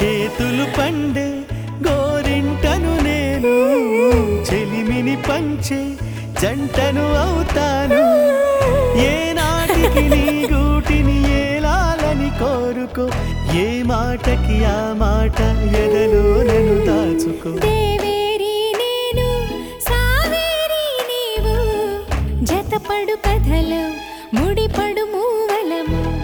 చేతులు పండే గోరింటను నేను చెలిమిని పంచే జంటను అవుతాను ఏ నాటికి నీ గూటిని ఏలాలని కోరుకో ఏ మాటకి ఆ మాట ఎదలో నన్ను దాచుకో దేవేరి నేను సావేరి నీవు జతపడు కథలు ముడిపడు మూవలము